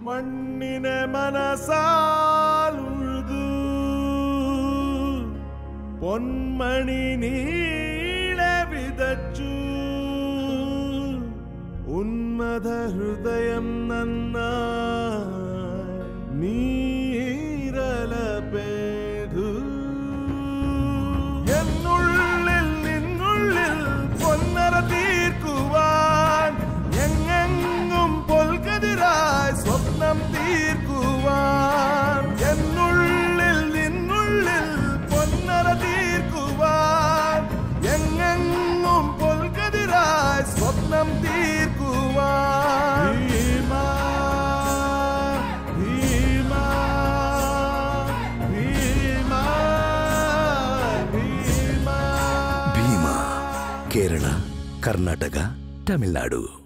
മണ്ണിനെ മനസാലുഴുതു പൊന്മണി നീളെ വിതച്ചു ഉന്മത ഹൃദയം നന്ന നീരലപേതു എന്നുള്ളിൽ നിന്നുള്ളിൽ പൊന്നറ തീർക്കുവാൻ എങ്ങെങ്ങും പൊൽകതിരായി സ്വപ്നം തീർക്കുവാൻ എന്നുള്ളിൽ നിന്നുള്ളിൽ പൊന്നറ തീർക്കുവാൻ എങ്ങെങ്ങും പൊൽകതിരായി സ്വപ്നം തീർക്കുവാൻ ഭീമാ, ഭീമാ, ഭീമാ, ഭീമാ. ഭീമ കേരള കർണാടക തമിഴ്നാടു